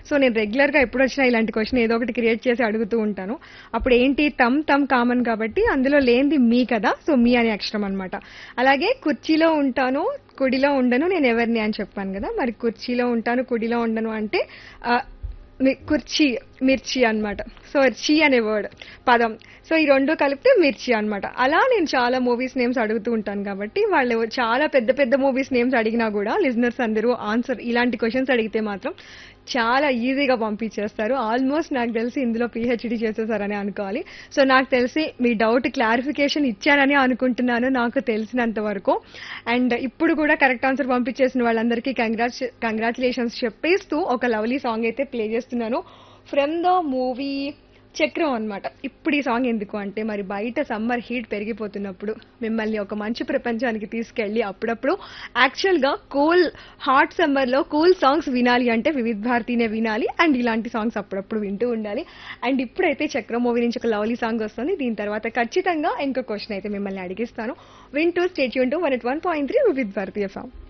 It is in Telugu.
సో నేను రెగ్యులర్గా ఎప్పుడు వచ్చినా ఇలాంటి క్వశ్చన్ ఏదో ఒకటి క్రియేట్ చేసి అడుగుతూ ఉంటాను అప్పుడు ఏంటి తమ్ తమ్ కామన్ కాబట్టి అందులో లేనిది మీ కదా సో మీ అనే అక్షరం అనమాట అలాగే కుర్చీలో ఉంటాను కుడిలో ఉండను నేను ఎవరిని అని చెప్పాను కదా మరి కుర్చీలో ఉంటాను కుడిలో ఉండను అంటే ఆ, మి- కుర్చీ మిర్చి అన్నమాట సో చీ అనే వర్డ్ పదం సో ఈ రెండు కలిపితే మిర్చి అన్నమాట అలా నేను చాలా మూవీస్ నేమ్స్ అడుగుతూ ఉంటాను కాబట్టి వాళ్ళు చాలా పెద్ద పెద్ద మూవీస్ నేమ్స్ అడిగినా కూడా లిజనర్స్ అందరూ ఆన్సర్ ఇలాంటి క్వశ్చన్స్ అడిగితే మాత్రం చాలా ఈజీగా పంపించేస్తారు ఆల్మోస్ట్ నాకు తెలిసి ఇందులో పిహెచ్డి చేసేసారని అనుకోవాలి సో నాకు తెలిసి మీ డౌట్ క్లారిఫికేషన్ ఇచ్చారని అనుకుంటున్నాను నాకు తెలిసినంత వరకు అండ్ ఇప్పుడు కూడా కరెక్ట్ ఆన్సర్ పంపించేసిన వాళ్ళందరికీ కంగ్రాట్స్ కంగ్రాచులేషన్స్ చెప్పేస్తూ ఒక లవ్లీ సాంగ్ అయితే ప్లే చేస్తున్నాను ఫ్రమ్ ద మూవీ చక్రం అన్నమాట ఇప్పుడు ఈ సాంగ్ ఎందుకు అంటే మరి బయట సమ్మర్ హీట్ పెరిగిపోతున్నప్పుడు మిమ్మల్ని ఒక మంచి ప్రపంచానికి తీసుకెళ్ళి అప్పుడప్పుడు యాక్చువల్గా కూల్ హాట్ సమ్మర్లో కూల్ సాంగ్స్ వినాలి అంటే వివిధ్ భారతీనే వినాలి అండ్ ఇలాంటి సాంగ్స్ అప్పుడప్పుడు వింటూ ఉండాలి అండ్ ఇప్పుడైతే చక్రం మూవీ నుంచి ఒక లవ్లీ సాంగ్ వస్తుంది దీని తర్వాత ఖచ్చితంగా ఇంకో క్వశ్చన్ అయితే మిమ్మల్ని అడిగిస్తాను వింటూ స్టేట్ యూన్ to one eight one point three Vividh Bharati song